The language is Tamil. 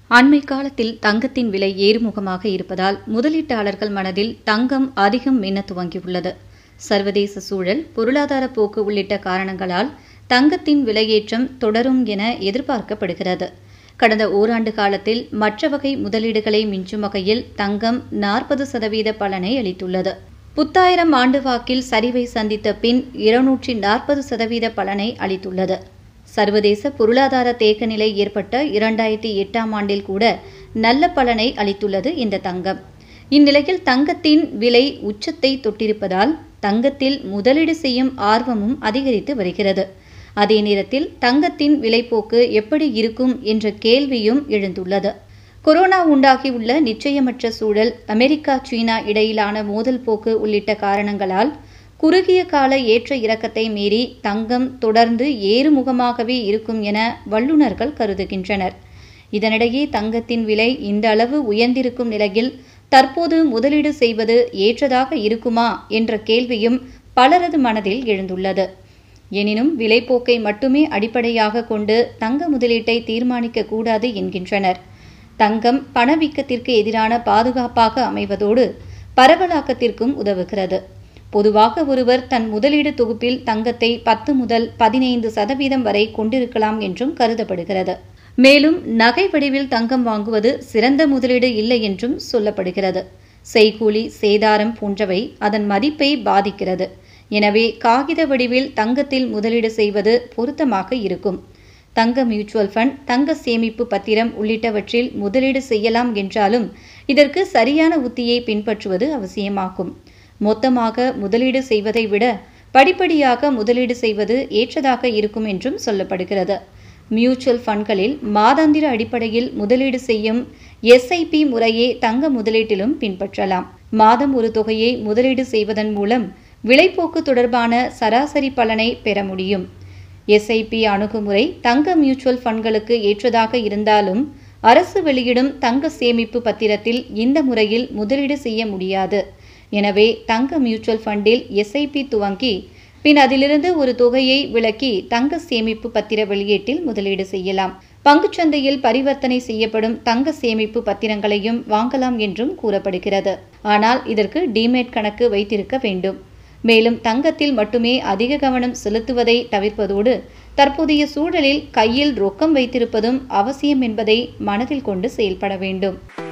அண்மை காலத்தில் தங்கத்தின் விலை ஏறுமுகமாக இருப்பதால் முதலீட்டாளர்கள் மனதில் தங்கம் அதிகம் மின்ன துவங்கியுள்ளது சர்வதேச சூழல் பொருளாதார போக்கு உள்ளிட்ட காரணங்களால் தங்கத்தின் விலையேற்றம் தொடரும் என எதிர்பார்க்கப்படுகிறது கடந்த ஓராண்டு காலத்தில் மற்ற வகை முதலீடுகளை மிஞ்சும் வகையில் தங்கம் நாற்பது சதவீத பலனை அளித்துள்ளது புத்தாயிரம் ஆண்டு வாக்கில் சரிவை சந்தித்த பின் இருநூற்றி நாற்பது சதவீத பலனை அளித்துள்ளது சர்வதேச பொருளாதார தேக்க நிலை ஏற்பட்ட இரண்டாயிரத்தி எட்டாம் ஆண்டில் கூட நல்ல பலனை அளித்துள்ளது இந்த தங்கம் இந்நிலையில் தங்கத்தின் விலை உச்சத்தை தொட்டிருப்பதால் தங்கத்தில் முதலீடு செய்யும் ஆர்வமும் அதிகரித்து வருகிறது அதே நேரத்தில் தங்கத்தின் விலைப்போக்கு எப்படி இருக்கும் என்ற கேள்வியும் எழுந்துள்ளது கொரோனா உண்டாகியுள்ள நிச்சயமற்ற சூழல் அமெரிக்கா சீனா இடையிலான மோதல் போக்கு உள்ளிட்ட காரணங்களால் குறுகிய கால ஏற்ற இறக்கத்தை மீறி தங்கம் தொடர்ந்து ஏறுமுகமாகவே இருக்கும் என வல்லுநர்கள் கருதுகின்றனர் இதனிடையே தங்கத்தின் விலை இந்த அளவு உயர்ந்திருக்கும் நிலையில் தற்போது முதலீடு செய்வது ஏற்றதாக இருக்குமா என்ற கேள்வியும் பலரது மனதில் எழுந்துள்ளது எனினும் விலைப்போக்கை மட்டுமே அடிப்படையாக கொண்டு தங்க முதலீட்டை தீர்மானிக்க கூடாது என்கின்றனர் தங்கம் பணவீக்கத்திற்கு எதிரான பாதுகாப்பாக அமைவதோடு பரவலாக்கத்திற்கும் உதவுகிறது பொதுவாக ஒருவர் தன் முதலீடு தொகுப்பில் தங்கத்தை பத்து முதல் பதினைந்து சதவீதம் வரை கொண்டிருக்கலாம் என்றும் கருதப்படுகிறது மேலும் நகை வடிவில் தங்கம் வாங்குவது சிறந்த முதலீடு இல்லை என்றும் சொல்லப்படுகிறது செய்கூலி சேதாரம் போன்றவை அதன் மதிப்பை பாதிக்கிறது எனவே காகித வடிவில் தங்கத்தில் முதலீடு செய்வது பொருத்தமாக இருக்கும் தங்க மியூச்சுவல் ஃபண்ட் தங்க சேமிப்பு பத்திரம் உள்ளிட்டவற்றில் முதலீடு செய்யலாம் என்றாலும் இதற்கு சரியான உத்தியை பின்பற்றுவது அவசியமாகும் மொத்தமாக முதலீடு செய்வதை விட படிப்படியாக முதலீடு செய்வது ஏற்றதாக இருக்கும் என்றும் சொல்லப்படுகிறது மியூச்சுவல் ஃபண்ட்களில் மாதாந்திர அடிப்படையில் முதலீடு செய்யும் எஸ்ஐபி முறையே தங்க முதலீட்டிலும் பின்பற்றலாம் மாதம் ஒரு தொகையை முதலீடு செய்வதன் மூலம் விலைப்போக்கு தொடர்பான சராசரி பலனை பெற முடியும் எஸ்ஐபி அணுகுமுறை தங்க மியூச்சுவல் ஃபண்ட்களுக்கு ஏற்றதாக இருந்தாலும் அரசு வெளியிடும் தங்க சேமிப்பு பத்திரத்தில் இந்த முறையில் முதலீடு செய்ய முடியாது எனவே தங்க மியூச்சுவல் ஃபண்டில் எஸ்ஐபி துவங்கி பின் அதிலிருந்து ஒரு தொகையை விலக்கி தங்க சேமிப்பு பத்திர வெளியீட்டில் முதலீடு செய்யலாம் பங்குச்சந்தையில் பரிவர்த்தனை செய்யப்படும் தங்க சேமிப்பு பத்திரங்களையும் வாங்கலாம் என்றும் கூறப்படுகிறது ஆனால் இதற்கு டிமேட் கணக்கு வைத்திருக்க வேண்டும் மேலும் தங்கத்தில் மட்டுமே அதிக கவனம் செலுத்துவதை தவிர்ப்பதோடு தற்போதைய சூழலில் கையில் ரொக்கம் வைத்திருப்பதும் அவசியம் என்பதை மனதில் கொண்டு செயல்பட வேண்டும்